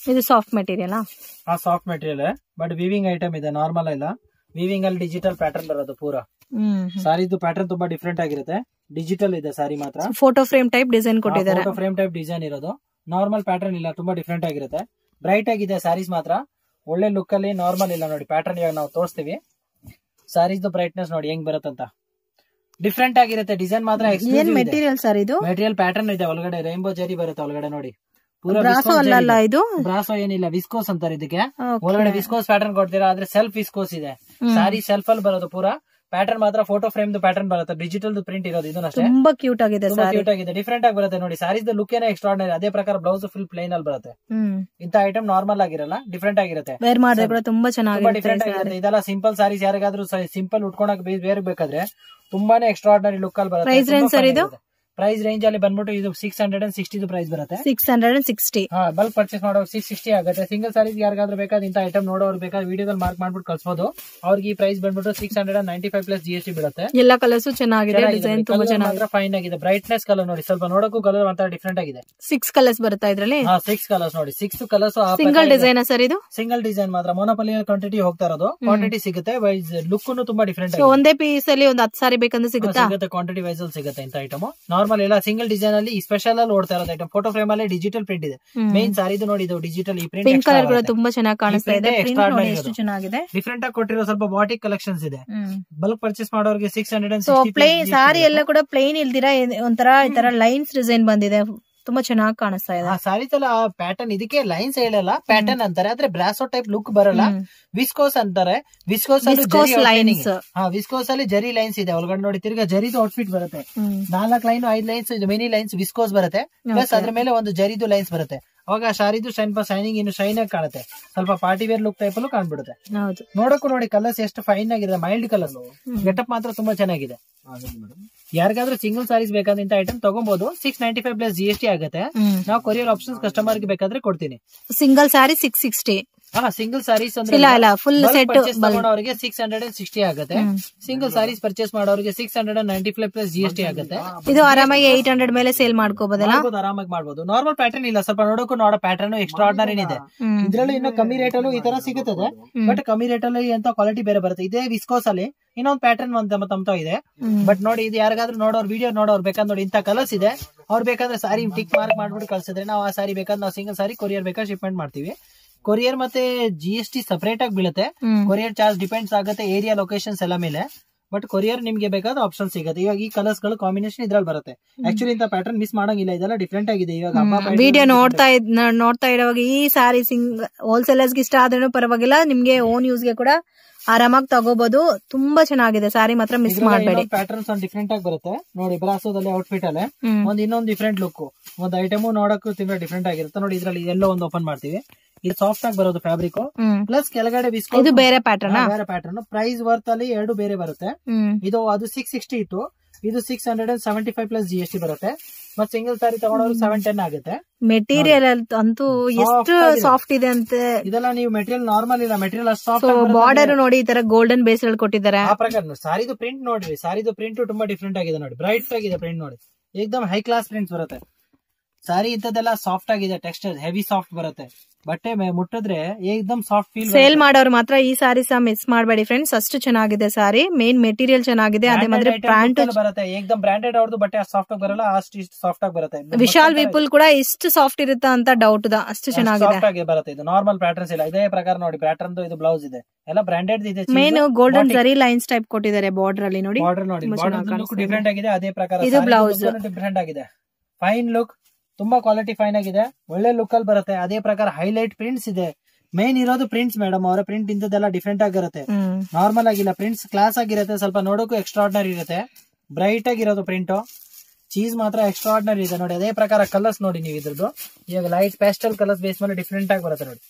ಇದು soft material ಆ soft material but weaving item ಇದೆ ನಾರ್ಮಲ್ ಇಲ್ಲ ವಿವಿಂಗ್ ಅಲ್ಲಿ ಡಿಜಿಟಲ್ ಪ್ಯಾಟರ್ನ್ ಬರೋದು ಪೂರಾ ಹ್ಮ್ ಸಾರಿದು ಪ್ಯಾಟರ್ನ್ ತುಂಬಾ ಡಿಫ್ರೆಂಟ್ ಆಗಿರುತ್ತೆ ಡಿಜಿಟಲ್ ಇದೆ ಸಾರಿ ಮಾತ್ರ ಫೋಟೋ ಫ್ರೇಮ್ ಟೈಪ್ ಡಿಸೈನ್ ಕೊಟ್ಟಿದ್ದಾರೆ ಫ್ರೇಮ್ ಟೈಪ್ ಡಿಸೈನ್ ಇರೋದು ನಾರ್ಮಲ್ ಪ್ಯಾಟರ್ನ್ ಇಲ್ಲ ತುಂಬಾ ಡಿಫ್ರೆಂಟ್ ಆಗಿರುತ್ತೆ ಬ್ರೈಟ್ ಆಗಿದೆ ಸ್ಯಾರೀಸ್ ಮಾತ್ರ ಒಳ್ಳೆ ಲುಕ್ ಅಲ್ಲಿ ನಾರ್ಮಲ್ ಇಲ್ಲ ನೋಡಿ ಪ್ಯಾಟರ್ನ್ ಇವಾಗ ನಾವು ತೋರಿಸ್ತೀವಿ ಸ್ಯಾರೀಸ್ ಬ್ರೈಟ್ನೆಸ್ ನೋಡಿ ಹೆಂಗ್ ಬರುತ್ತಂತ ಡಿಫ್ರೆಂಟ್ ಆಗಿರುತ್ತೆ ಡಿಸೈನ್ ಮಾತ್ರ ಏನ್ ಮೆಟೀರಿಯಲ್ ಸರ್ ಇದು ಮೆಟೀರಿಯಲ್ ಪ್ಯಾಟರ್ನ್ ಇದೆ ಒಳಗಡೆ ರೈನ್ಬೋ ಜರಿ ಬರುತ್ತೆ ಒಳಗಡೆ ನೋಡಿ ಬ್ರಾಸೋ ಅಲ್ಲ ಇದು ಬ್ರಾಸೋ ಏನಿಲ್ಲ ವಿಸ್ಕೋಸ್ ಅಂತಾರೆ ಇದಕ್ಕೆ Okay. ಒಳಗಡೆ ವಿಸ್ಕೋಸ್ ಪ್ಯಾಟರ್ನ್ ಕೊಡ್ತೀರಾ ಆದ್ರೆ ಸೆಲ್ಫ್ ವಿಸ್ಕೋಸ್ ಇದೆ ಸಾರಿ ಸೆಲ್ಫ್ ಅಲ್ಲಿ ಬರೋದು ಪೂರಾ ಪ್ಯಾಟರ್ನ್ ಮಾತ್ರ ಫೋಟೋ ಫ್ರೇಮ್ ಪ್ಯಾಟರ್ನ್ ಬರುತ್ತೆ ಡಿಜಿಟಲ್ ಪ್ರಿಂಟ್ ಇರೋದು ಇದನ್ನ ಅಷ್ಟೇ ತುಂಬಾ ಕ್ಯೂಟ್ ಆಗಿದೆ ತುಂಬಾ ಸರ್ ಕ್ಯೂಟ್ ಆಗಿದೆ ಡಿಫ್ರೆಂಟ್ ಆಗಿ ಬರುತ್ತೆ ನೋಡಿ ಸಾರೀಸ್ ಲುಕ್ ಏನೋ ಎಕ್ಸ್ಟ್ರಾರ್ಡಿನರಿ ಅದೇ ಪ್ರಕಾರ ಬ್ಲೌಸ್ ಫುಲ್ ಪ್ಲೇನ್ ಅಲ್ಲಿ ಬರುತ್ತೆ ಹ್ಮ್ ಇಂತ ಐಟಮ್ ನಾರ್ಮಲ್ ಆಗಿರಲ್ಲ ಡಿಫ್ರೆಂಟ್ ಆಗಿರುತ್ತೆ ವೇರ್ ಮಾಡಿದ್ರೆ ಕೂಡ ತುಂಬಾ ತುಂಬಾ ಚೆನ್ನಾಗಿರುತ್ತೆ ಡಿಫ್ರೆಂಟ್ ಆಗಿರುತ್ತೆ ಇದೆಲ್ಲ ಸಿಂಪಲ್ ಸಾರೀಸ್ ಯಾರಿಗಾದ್ರೂ ಸಿಂಪಲ್ ಉಟ್ಕೊಳಕ್ ಬೇರೆ ಬೇಕಾದ್ರೆ ತುಂಬಾನೇ ಎಕ್ಸ್ಟ್ರಾರ್ಡಿನರಿ ಲುಕ್ ಅಲ್ಲಿ ಬರುತ್ತೆ Price range sir ಇದು? ಪ್ರೈಸ್ ರೇಂಜ್ ಅಲ್ಲಿ ಬಂದ್ಬಿಟ್ಟು ಇದು six hundred and sixty price ಬರುತ್ತೆ ಸಿಕ್ಸ್ ಹಂಡ್ರೆಡ್ ಅಂಡ್ ಸಿಕ್ಸ್ಟಿ ಹಾ ಬಲ್ಕ್ ಪರ್ಚೇಸ್ ಮಾಡೋ ಸಿಕ್ಸ್ ಸಿಕ್ಸ್ಟಿ ಆಗುತ್ತೆ ಸಿಂಗಲ್ ಸಾರೀಸ್ ಯಾರಿಗಾದ್ರೂ ಬೇಕಾದ್ರೆ ಇಂತ ಐಟಮ್ ನೋಡೋರು ಬೇಕಾದ್ರೆ ವಿಡಿಯೋದಲ್ಲಿ ಮಾರ್ಕ್ ಮಾಡ್ಬಿಟ್ಟು ಕಳ್ಸಬಹುದು ಅವ್ರಿಗೆ ಈ ಪ್ರೈಸ್ ಬಂದ್ಬಿಟ್ಟು six hundred and ninety five plus G S T ಬೀಳುತ್ತೆ ಎಲ್ಲ ಕಲರ್ಸ್ ಚೆನ್ನಾಗಿದೆ ಡಿಸೈನ್ ತುಂಬಾ ಚೆನ್ನಾಗಿದೆ ಫೈನ್ ಆಗಿದೆ ಬ್ರೈಟ್ನೆಸ್ ಕಲರ್ ನೋಡಿ ಸ್ವಲ್ಪ ನೋಡಕ್ಕೂ ಕಲರ್ ಮಾತ್ರ ಡಿಫ್ರೆಂಟ್ ಆಗಿದೆ ಸಿಕ್ಸ್ ಕಲರ್ಸ್ ಬರುತ್ತಾ ಇದ್ರಲ್ಲಿ ಹಾ ಸಿಕ್ಸ್ ಕಲರ್ಸ್ ನೋಡಿ six colours single design sir ಇದು ಸಿಂಗಲ್ ಡಿಸೈನ್ ಮಾತ್ರ ಮೊನೋಪಲಿ ಕ್ವಾಂಟಿಟಿ ಹೋಗ್ತಾ ಇರೋದು ಕ್ವಾಂಟಿಟಿ ಸಿಗುತ್ತೆ ವೈಸ್ ಲುಕ್ ತುಂಬಾ ಡಿಫ್ರೆಂಟ್ ಸೊ ಒಂದೇ ಪೀಸ್ ಅಲ್ಲಿ ಒಂದ್ ಹತ್ತು ಸಾರಿ ಬೇಕಂದ್ರೆ ಸಿಗುತ್ತಾ ಸಿಗುತ್ತೆ ಕ್ವಾಂಟಿಟಿ ವೈಸ್ ಅಲ್ಲಿ ಸಿಗುತ್ತೆ ಇಂತ ಐಟಮ್ ನಾರ್ಮಲ್ ಎಲ್ಲ ಸಿಂಗಲ್ ಡಿಸೈನ್ ಅಲ್ಲಿ ಸ್ಪೆಷಲ್ ಅಲ್ಲಿ ಓಡ್ತಾ ಇರೋದು ಐಟಮ್ ಫೋಟೋ ಫ್ರೇಮ್ ಅಲ್ಲಿ ಡಿಜಿಟಲ್ ಪ್ರಿಂಟ್ ಇದೆ ಮೇನ್ ಸಾರಿದು ನೋಡಿ ಇದು ಡಿಜಿಟಲ್ ಈ ಪಿಂಕ್ ಪ್ರಿಂಟ್ ಕಲರ್ ಕೂಡ ತುಂಬಾ ಚೆನ್ನಾಗಿ ಕಾಣಿಸ್ತಾ ಇದೆ print ಪ್ರಿಂಟ್ ನೋಡಿ extraordinary ಎಷ್ಟು ಅದು. ಚೆನ್ನಾಗಿದೆ ಡಿಫ್ರೆಂಟ್ ಆಗಿ ಕೊಟ್ಟಿರೋ ಸ್ವಲ್ಪ ಬಾಟಿಕ್ ಕಲೆಕ್ಷನ್ಸ್ ಇದೆ ಬಲ್ಕ್ ಪರ್ಚೇಸ್ ಮಾಡೋರಿಗೆ six hundred and so plain sari ಎಲ್ಲ ಕೂಡ ಪ್ಲೇನ್ ಇಲ್ದಿರಾ ಏನ್- ಒಂಥರ ಈ ತರ ಲೈನ್ಸ್ ಡಿಸೈನ್ ಬಂದಿದೆ ತುಂಬಾ ಚೆನ್ನಾಗಿ ಕಾಣಿಸ್ತಾ ಇದೆ ಆ ಸಾರೀಸ್ ಎಲ್ಲ ಪ್ಯಾಟರ್ನ್ ಇದಕ್ಕೆ ಲೈನ್ಸ್ ಹೇಳಲ್ಲ ಪ್ಯಾಟರ್ನ್ ಅಂತಾರೆ ಆದ್ರೆ ಬ್ರಾಸೋ ಟೈಪ್ ಲುಕ್ ಬರಲ್ಲ ವಿಸ್ಕೋಸ್ ಅಂತಾರೆ ವಿಸ್ಕೋಸ್ ಅಲ್ಲಿ Viscose ಜರಿ lines. outlining. ಹಾ ವಿಸ್ಕೋಸ್ ಅಲ್ಲಿ ಜರಿ ಲೈನ್ಸ್ ಇದೆ ಒಳಗಡೆ ನೋಡಿ ತಿರ್ಗಾ ಜರಿದು ಔಟ್ಫಿಟ್ ಬರುತ್ತೆ ನಾಲ್ಕು ಲೈನ್ ಐದ್ ಲೈನ್ಸ್ ಮಿನಿ ಲೈನ್ಸ್ ವಿಸ್ಕೋಸ್ ಬರುತ್ತೆ ಪ್ಲಸ್ ಅದ್ರ ಮೇಲೆ ಒಂದು ಜರಿದು ಲೈನ್ಸ್ ಬರುತ್ತೆ ಅವಾಗ ಆ ಶಾರಿದು ಶೈನ್ ಶೈನಿಂಗ್ ಇನ್ನು ಶೈನ್ ಆಗಿ ಕಾಣುತ್ತೆ ಸ್ವಲ್ಪ ಪಾರ್ಟಿ ವೇರ್ ಲುಕ್ ಟೈಪ್ ಅಲ್ಲೂ ಕಾಣ್ಬಿಡುತ್ತೆ ಹೌದು ನೋಡಕ್ಕೂ ನೋಡಿ ಕಲರ್ಸ್ ಎಷ್ಟು ಫೈನ್ ಆಗಿದೆ ಮೈಲ್ಡ್ ಕಲರ್ ಗೆಟಪ್ ಮಾತ್ರ ತುಂಬಾ ಚೆನ್ನಾಗಿದೆ ಯಾರಿಗಾದ್ರೂ ಸಿಂಗಲ್ ಸಾರೀಸ್ ಬೇಕಾದಂತ ಐಟಮ್ ತಗೊಬಹುದು six ninety five plus G S T ಆಗುತ್ತೆ ನಾವು ಕೊರಿಯರ್ ಆಪ್ಷನ್ಸ್ ಕಸ್ಟಮರ್ ಗೆ ಬೇಕಾದ್ರೆ ಕೊಡ್ತೀನಿ ಸಿಂಗಲ್ ಸಾರಿ ಸಿಕ್ಸ್ ಸಿಕ್ಸ್ಟಿ ಹಾ ಸಿಂಗಲ್ ಸಾರೀಸ್ ಅಂದ್ರೆ ಇಲ್ಲ ಇಲ್ಲ ಫುಲ್ ಸೆಟ್ ಮಾಡೋರಿಗೆ ಸಿಕ್ಸ್ ಹಂಡ್ರೆಡ್ ಅಂಡ್ ಸಿಕ್ಸ್ಟಿ ಆಗುತ್ತೆ ಸಿಂಗಲ್ ಸಾರೀಸ್ ಪರ್ಚೇಸ್ ಮಾಡೋರಿಗೆ six hundred and ninety five plus G S T ಆಗುತ್ತೆ ಇದು ಆರಾಮಾಗಿ ಏಟ್ ಹಂಡ್ರೆಡ್ ಮೇಲೆ ಸೇಲ್ ಮಾಡ್ಕೋಬೋದಲ್ಲ ಮಾಡ್ಬೋದು ಆರಾಮಾಗಿ ಮಾಡ್ಬೋದು ನಾರ್ಮಲ್ ಪ್ಯಾಟರ್ನ್ ಇಲ್ಲ ಸ್ವಲ್ಪ ನೋಡೋಕು ನೋಡೋ ಪ್ಯಾಟರ್ನ್ ಎಕ್ಸ್ಟ್ರಾರ್ಡನರಿ ಇದೆ ಹ್ಮ್. ಇದ್ರಲ್ಲಿ ಇನ್ನು ಕಮ್ಮಿ ರೇಟ್ ಅಲ್ಲೂ ಈ ತರ ಸಿಗುತ್ತದೆ ಬಟ್ ಕಮ್ಮಿ ರೇಟ್ ಅಲ್ಲಿ ಅಂತ ಕ್ವಾಲಿಟಿ ಬೇರೆ ಬರುತ್ತೆ ಇದೇ ವಿಸ್ಕೋಸ್ ಅಲ್ಲಿ ಇನ್ನೊಂದು ಪ್ಯಾಟರ್ನ್ ಅಂತ ತಮ್ತ ಇದೆ ಬಟ್ ನೋಡಿ ಇದು ಯಾರಿಗಾದ್ರೂ ನೋಡೋರ್ ವಿಡಿಯೋ ನೋಡೋರ್ ಬೇಕಾದ್ರೆ ನೋಡಿ ಇಂತ ಕಲರ್ಸ್ ಇದೆ ಅವ್ರು ಬೇಕಾದ್ರೆ ಸಾರಿ ಟಿಕ್ ಮಾರ್ಕ್ ಮಾಡ್ಬಿಟ್ಟು ಕಳ್ಸಿದ್ರೆ ನಾವು ಆ ಸಾರಿ ಬೇಕಾದ್ರೆ ನಾವು ಸಿಂಗಲ್ ಸಾರಿ ಕೊರಿಯರ್ ಬೇಕಾದ್ರೆ ಶಿಪ್ಮೆಂಟ್ ಮಾಡ್ತೀವಿ ಕೊರಿಯರ್ ಮತ್ತೆ ಜಿ ಎಸ್ ಟಿ ಸಪರೇಟ್ ಆಗಿ ಬೀಳುತ್ತೆ ಹ್ಮ್. ಕೊರಿಯರ್ ಚಾರ್ಜ್ ಡಿಪೆಂಡ್ಸ್ ಆಗುತ್ತೆ ಏರಿಯಾ ಲೊಕೇಶನ್ಸ್ ಎಲ್ಲ ಮೇಲೆ ಬಟ್ ಕೊರಿಯರ್ ನಿಮ್ಗೆ ಬೇಕಾದ ಆಪ್ಷನ್ ಸಿಗುತ್ತೆ ಇವಾಗ ಈ ಕಲರ್ಸ್ ಗಳು ಕಾಂಬಿನೇಷನ್ ಇದ್ರಲ್ಲಿ ಬರುತ್ತೆ ಆಕ್ಚುಲಿ ಇಂತ ಪ್ಯಾಟರ್ನ್ ಮಿಸ್ ಮಾಡಂಗಿಲ್ಲ ಇದೆಲ್ಲ ಡಿಫ್ರೆಂಟ್ ಆಗಿದೆ ಇವಾಗ ಹಬ್ಬ party ವಿಡಿಯೋ ಗಳು ನೋಡ್ತಾ ಇದ್ ನ- ನೋಡ್ತಾ ಇರೋವಾಗ ಈ ಸಾರಿ ಸಿಂಗ್ ಹೋಲ್ಸೇಲರ್ಸ್ ಇಷ್ಟ ಆದ್ರೂ ಪರವಾಗಿಲ್ಲ ನಿಮ್ಗೆ ಓನ್ ಯೂಸ್ ಗೆ ಕೂಡ ಆರಾಮಾಗಿ ತಗೋಬಹುದು ತುಂಬಾ ಚೆನ್ನಾಗಿದೆ ಸಾರಿ ಮಾತ್ರ ಮಿಸ್ ಮಾಡಬೇಡಿ ಪ್ಯಾಟರ್ನ್ಸ್ ಒಂದು ಡಿಫ್ರೆಂಟ್ ಆಗಿ ಬರುತ್ತೆ ನೋಡಿ ಬ್ರಾಸೋದಲ್ಲಿ ಔಟ್ಫಿಟ್ ಅಲ್ಲೇ ಹ್ಮ್. ಒಂದ್ ಇನ್ನೊಂದು ಡಿಫ್ರೆಂಟ್ ಲುಕ್ ಒಂದ್ ಐಟಮ್ ನೋಡಕ್ಕೂ ತುಂಬಾ ಡಿಫ್ರೆಂಟ್ ಆಗಿರುತ್ತೆ ನೋಡಿ ಇದ್ರಲ್ಲಿ ಎಲ್ಲೋ ಒಂದು ಓಪನ್ ಮಾಡ್ತೀವಿ ಇದು ಸಾಫ್ಟ್ ಆಗಿ ಬರೋದು ಫ್ಯಾಬ್ರಿಕ್ ಹ್ಮ್ ಪ್ಲಸ್ ಕೆಳಗಡೆ ವಿಸ್ಕೋ ಇದು ಬೇರೆ ಪ್ಯಾಟರ್ನ್ ಬೇರೆ ಪ್ಯಾಟರ್ನ್ ಪ್ರೈಸ್ ವರ್ತ್ ಅಲ್ಲಿ ಎರಡು ಬೇರೆ ಬರುತ್ತೆ ಹ್ಮ್ ಇದು ಅದು ಸಿಕ್ಸ್ ಸಿಕ್ಸ್ಟಿ ಇತ್ತು ಇದು six hundred and seventy five plus G S T ಬರುತ್ತೆ ಮತ್ತೆ ಸಿಂಗಲ್ ಸಾರಿ ತಗೊಂಡವ್ರು ಸೆವೆನ್ ಟೆನ್ ಆಗುತ್ತೆ ಮೆಟೀರಿಯಲ್ ಅಂತೂ ಎಷ್ಟು ಆಗಿದೆ. ಸಾಫ್ಟ್ ಇದೆ ಅಂತೆ ಇದೆಲ್ಲ ನೀವು ಮೆಟೀರಿಯಲ್ ನಾರ್ಮಲ್ ಇಲ್ಲ ಮೆಟೀರಿಯಲ್ ಅಷ್ಟು ಸೊ ಸಾಫ್ಟ್ ಬಾರ್ಡರ್ ನೋಡಿ ಈ ತರ ಗೋಲ್ಡನ್ ಬೇಸ್ ಗಳು ಕೊಟ್ಟಿದ್ದಾರೆ ಆ ಪ್ರಕಾರ ನೋಡಿ ಸಾರಿದು ಪ್ರಿಂಟ್ ನೋಡ್ರಿ ಸಾರಿದು ಪ್ರಿಂಟ್ ತುಂಬಾ ಡಿಫ್ರೆಂಟ್ ಆಗಿದೆ ನೋಡಿ ಬ್ರೈಟ್ ಆಗಿದೆ ಪ್ರಿಂಟ್ ನೋಡಿ ಏಕ್ದಮ್ ಹೈ ಕ್ಲಾಸ್ ಪ್ರಿಂಟ್ಸ್ ಬರುತ್ತೆ ಸಾರಿ ಇಂಥದ್ದೆಲ್ಲ ಸಾಫ್ಟ್ ಆಗಿದೆ ಟೆಕ್ಸ್ಚರ್ ಹೆವಿ ಸಾಫ್ಟ್ ಬರುತ್ತೆ ಬಟ್ಟೆ ಮೇ- ಮುಟ್ಟಿದ್ರೆ ಏಕ್ದಮ್ ಸಾಫ್ಟ್ ಫೀಲ್ ಸೇಲ್ ಮಾಡೋರು ಮಾತ್ರ ಈ ಸಾರಿ ಸಹ ಮಿಸ್ ಮಾಡಬೇಡಿ ಫ್ರೆಂಡ್ಸ್ ಅಷ್ಟು ಚೆನ್ನಾಗಿದೆ ಸಾರಿ ಮೇನ್ ಮೆಟೀರಿಯಲ್ ಚೆನ್ನಾಗಿದೆ ಅದೇ ಮಾತ್ರ ಪ್ಯಾಂಟ್ ಬರುತ್ತೆ ಏಕ್ದಮ್ ಬ್ರಾಂಡೆಡ್ ಅವ್ರದ್ದು ಬಟ್ಟೆ ಅಷ್ಟು ಸಾಫ್ಟ್ ಆಗಿ ಬರಲ್ಲ ಅಷ್ಟು ಇಷ್ಟು ಸಾಫ್ಟ್ ಆಗಿ ಬರುತ್ತೆ ವಿಶಾಲ್ ವಿಪುಲ್ ಕೂಡ ಇಷ್ಟು ಸಾಫ್ಟ್ ಇರುತ್ತಾ ಅಂತ ಡೌಟ್ ದ ಅಷ್ಟು ಚೆನ್ನಾಗಿದೆ ಸಾಫ್ಟ್ ಆಗಿ ಬರುತ್ತೆ ಇದು ನಾರ್ಮಲ್ ಪ್ಯಾಟರ್ನ್ಸ್ ಇಲ್ಲ ಇದೇ ಪ್ರಕಾರ ನೋಡಿ ಪ್ಯಾಟರ್ನ್ ಇದು ಬ್ಲೌಸ್ ಇದೆ ಎಲ್ಲ ಬ್ರಾಂಡೆಡ್ ಇದೆ main golden zari lines type ಕೊಟ್ಟಿದ್ದಾರೆ ಬಾರ್ಡರ್ ಅಲ್ಲಿ ನೋಡಿ ಬಾರ್ಡರ್ ನೋಡಿ ತುಂಬಾ ಬಾರ್ಡರ್ ಚೆನ್ನಾಗಿ ಲುಕ್ ಕಾಣಿಸ್ತಾ ಡಿಫ್ರೆಂಟ್ ಆಗಿದೆ ಅದೇ ಪ್ರಕಾರ ಇದು blouse. ಡಿಫ್ರೆಂಟ್ ಆಗಿದೆ ಫೈನ್ ಲುಕ್ ತುಂಬಾ ಕ್ವಾಲಿಟಿ ಫೈನ್ ಆಗಿದೆ ಒಳ್ಳೆ ಲುಕ್ ಅಲ್ಲಿ ಬರುತ್ತೆ ಅದೇ ಪ್ರಕಾರ ಹೈಲೈಟ್ ಪ್ರಿಂಟ್ಸ್ ಇದೆ ಮೇನ್ ಇರೋದು ಪ್ರಿಂಟ್ಸ್ ಮೇಡಮ್ ಅವರ ಪ್ರಿಂಟ್ ಇಂಥದ್ದೆಲ್ಲ ಡಿಫ್ರೆಂಟ್ ಆಗಿರುತ್ತೆ ಹ್ಮ್ ನಾರ್ಮಲ್ ಆಗಿಲ್ಲ ಪ್ರಿಂಟ್ಸ್ ಕ್ಲಾಸ್ ಆಗಿರುತ್ತೆ ಸ್ವಲ್ಪ ನೋಡೋಕು ಎಕ್ಸ್ಟ್ರಾರ್ಡನರಿ ಇರುತ್ತೆ ಬ್ರೈಟ್ ಆಗಿರೋದು ಪ್ರಿಂಟ್ ಚೀಸ್ ಮಾತ್ರ ಎಕ್ಸ್ಟ್ರಾರ್ಡನರಿ ಇದೆ ನೋಡಿ ಅದೇ ಪ್ರಕಾರ ಕಲರ್ಸ್ ನೋಡಿ ನೀವು ಇದ್ರದ್ದು ಇವಾಗ ಲೈಟ್ ಪ್ಯಾಸ್ಟಲ್ ಕಲರ್ಸ್ ಬೇಸ್ ಮೇಲೆ ಡಿಫ್ರೆಂಟ್ ಆಗಿ ಬರುತ್ತೆ ನೋಡಿ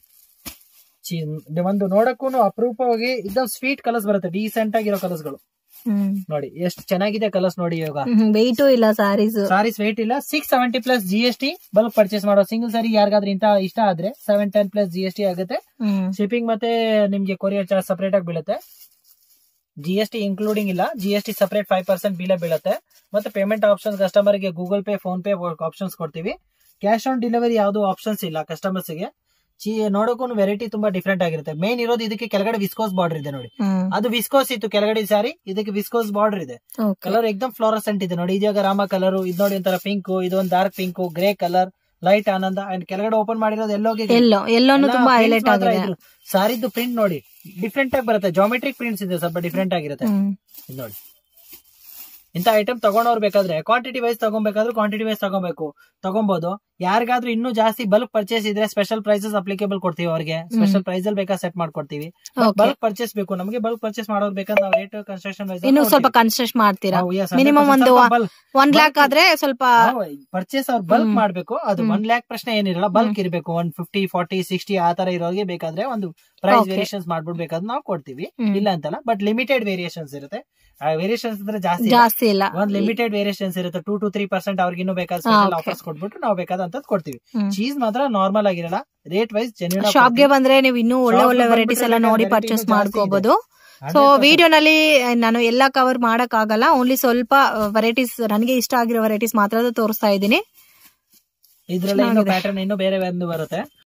ಚೀ- ಒಂದು ನೋಡಕ್ಕೂ ಅಪರೂಪವಾಗಿ ಇದೊಂದು ಸ್ವೀಟ್ ಕಲರ್ಸ್ ಬರುತ್ತೆ ಡೀಸೆಂಟ್ ಆಗಿರೋ ಕಲರ್ಸ್ಗಳು ಹ್ಮ್ ನೋಡಿ ಎಷ್ಟು ಚೆನ್ನಾಗಿದೆ ಕಲರ್ಸ್ ನೋಡಿ ಇವಾಗ ವೆಯ್ಟು ಇಲ್ಲ ಸಾರೀಸ್ ಸಾರೀಸ್ ವೇಟ್ ಇಲ್ಲ six seventy plus G S T bulk purchase ಮಾಡೋ ಸಿಂಗಲ್ ಸಾರಿ ಯಾರಿಗಾದ್ರೂ ಇಂತ ಇಷ್ಟ ಆದ್ರೆ seven ten plus G S T ಆಗುತ್ತೆ ಹ್ಮ್ ಶಿಪ್ಪಿಂಗ್ ಮತ್ತೆ ನಿಮ್ಗೆ ಕೊರಿಯರ್ ಚಾರ್ಜ್ ಸಪರೇಟ್ ಆಗಿ ಬೀಳುತ್ತೆ ಜಿ ಎಸ್ ಟಿ ಇನ್ಕ್ಲೂಡಿಂಗ್ ಇಲ್ಲ G S T separate five percent ಬಿಲೇ ಬೀಳುತ್ತೆ ಮತ್ತೆ ಪೇಮೆಂಟ್ ಆಪ್ಷನ್ಸ್ ಕಸ್ಟಮರ್ ಗೆ Google Pay PhonePe options ಕೊಡ್ತೀವಿ ಕ್ಯಾಶ್ ಆನ್ ಡೆಲಿವರಿ ಯಾವ್ದು ಆಪ್ಷನ್ಸ್ ಇಲ್ಲ ಕಸ್ಟಮರ್ಸ್ ಗೆ ಚೀ ನೋಡೋಕು ವೆರೈಟಿ ತುಂಬಾ ಡಿಫ್ರೆಂಟ್ ಆಗಿರುತ್ತೆ ಮೇನ್ ಇರೋದು ಇದಕ್ಕೆ ಕೆಳಗಡೆ ವಿಸ್ಕೋಸ್ ಬಾರ್ಡರ್ ಇದೆ ನೋಡಿ ಹ್ಮ್ ಅದು ವಿಸ್ಕೋಸ್ ಇತ್ತು ಕೆಳಗಡೆ ಸಾರಿ ಇದಕ್ಕೆ ವಿಸ್ಕೋಸ್ ಬಾರ್ಡರ್ ಇದೆ ಓಕೆ ಕಲರ್ ಎಕ್ದಮ್ ಫ್ಲೋರಸೆಂಟ್ ಇದೆ ನೋಡಿ ಇದಾಗ ರಾಮ ಕಲರ್ ಇದು ನೋಡಿ ಒಂಥರ ಪಿಂಕ್ ಇದೊಂದು dark pink grey colour light ಆನಂದ ಅಂಡ್ ಕೆಳಗಡೆ ಓಪನ್ ಮಾಡಿರೋದು ಎಲ್ಲೋಗೆ ಎಲ್ಲೋ ಎಲ್ಲೋನು ತುಂಬಾ ಹೈಲೈಟ್ ಆಗಿದೆ ಸಾರಿದ್ದು ಪ್ರಿಂಟ್ ನೋಡಿ ಡಿಫ್ರೆಂಟ್ ಆಗಿ ಬರುತ್ತೆ ಜಾಮೆಟ್ರಿಕ್ ಪ್ರಿಂಟ್ಸ್ ಇದೆ ಸ್ವಲ್ಪ ಡಿಫ್ರೆಂಟ್ ಆಗಿರುತ್ತೆ ಹ್ಮ್ ಇದು ನೋಡಿ ಇಂತ ಐಟಮ್ ತಗೊಂಡವ್ರು ಬೇಕಾದ್ರೆ ಕ್ವಾಂಟಿಟಿ ವೈಸ್ ತಗೊಬೇಕಾದ್ರೆ ಕ್ವಾಂಟಿಟಿ ವೈಸ್ ತಗೋಬೇಕು ತಗೊಬಹುದು ಯಾರಿಗಾದ್ರೂ ಇನ್ನೂ ಜಾಸ್ತಿ ಬಲ್ಕ್ ಪರ್ಚೇಸ್ ಇದ್ರೆ ಸ್ಪೆಷಲ್ ಪ್ರೈಸಸ್ ಅಪ್ಲಿಕೇಬಲ್ ಕೊಡ್ತೀವಿ ಅವ್ರಿಗೆ ಸ್ಪೆಷಲ್ ಪ್ರೈಸ್ ಅಲ್ಲಿ ಬೇಕಾ ಸೆಟ್ ಮಾಡ್ಕೊಡ್ತೀವಿ Okay. ಬಲ್ಕ್ ಪರ್ಚೇಸ್ ಬೇಕು ನಮಗೆ ಬಲ್ಕ್ ಪರ್ಚೇಸ್ ಮಾಡೋರು ಬೇಕಾದ್ರೆ ನಾವು ರೇಟ್ ಕನ್ಸ್ಟ್ರಕ್ಷನ್ ವೈಸ್ ಇನ್ನು ಸ್ವಲ್ಪ ಕನ್ಸೆಸ್ಟ್ ಮಾಡ್ತೀರಾ minimum ಒಂದು ಒನ್ ಲ್ಯಾಕ್ ಆದ್ರೆ ಸ್ವಲ್ಪ ಪರ್ಚೇಸ್ ಅವ್ರು ಬಲ್ಕ್ ಹ್ಮ್. ಮಾಡ್ಬೇಕು ಅದು ಹ್ಮ್. ಒನ್ ಲ್ಯಾಕ್ ಪ್ರಶ್ನೆ ಏನಿರಲ್ಲ ಬಲ್ಕ್ ಇರಬೇಕು ಒನ್ ಫಿಫ್ಟಿ ಫಾರ್ಟಿ ಸಿಕ್ಸ್ಟಿ ಆ ತರ ಇರೋರಿಗೆ ಬೇಕಾದ್ರೆ ಒಂದು ಪ್ರೈಸ್ Okay. ವೇರಿಯೇಷನ್ಸ್ ಮಾಡ್ಬಿಡ್ಬೇಕಾದ್ರೆ ನಾವು ಕೊಡ್ತೀವಿ ಹ್ಮ್. ಇಲ್ಲ ಅಂತಲ್ಲ ಬಟ್ ಲಿಮಿಟೆಡ್ ವೇರಿಯೇಷನ್ಸ್ ಇರುತ್ತೆ ವೇರಿಯೇಷನ್ಸ್ ಅಂದ್ರೆ ಜಾಸ್ತಿ ಇಲ್ಲ. ಜಾಸ್ತಿ ಇಲ್ಲ ಒಂದ್ ಲಿಮಿಟೆಡ್ ವೇರಿಯೇಷನ್ಸ್ ಇರುತ್ತೆ ಟೂ ಟು ತ್ರೀ ಪರ್ಸೆಂಟ್ ಅವ್ರಿಗೆ ಇನ್ನೂ ಬೇಕಾದ ಹಾ, okay. ಆಫರ್ಸ್ ಕೊಟ್ಬಿಟ್ಟು ನಾವು ಬೇಕಾದಂತದ್ ಕೊಡ್ತೀವಿ ಹ್ಮ್. ಚೀಸ್ ಮಾತ್ರ ನಾರ್ಮಲ್ ಆಗಿರಲ್ಲ ರೇಟ್ ವೈಸ್ ಜೆನ್ಯೂನ್ ಶಾಪ್ಗೆ ಬಂದ್ರೆ ನೀವು ಇನ್ನೂ ಒಳ್ಳೆ Shop ಗೆ ಒಳ್ಳೆ ಬಂದ್ಬಿಟ್ರೆ ವೆರೈಟೀಸ್ ಎಲ್ಲ ನೋಡಿ variety ಪರ್ಚೇಸ್ ಇನ್ನೂ ಜಾಸ್ತಿ ಮಾಡ್ಕೋಬಹುದು ಸೊ ವಿಡಿಯೋನಲ್ಲಿ ನಾನು ಎಲ್ಲ ಕವರ್ ಮಾಡಕ್ ಆಗಲ್ಲ ಓನ್ಲಿ ಸ್ವಲ್ಪ ವೆರೈಟೀಸ್ ನನಗೆ ಇಷ್ಟ ಆಗಿರೋ ವೆರೈಟೀಸ್ ಮಾತ್ರ ತೋರಿಸ್ತಾ ಇದ್ದೀನಿ ಇದ್ರಲ್ಲಿ ಇನ್ನೂ ಚೆನ್ನಾಗಿದೆ. ಪ್ಯಾಟರ್ನ್ ಇನ್ನೂ ಬೇರೆ ಒಂದು ಬರುತ್ತೆ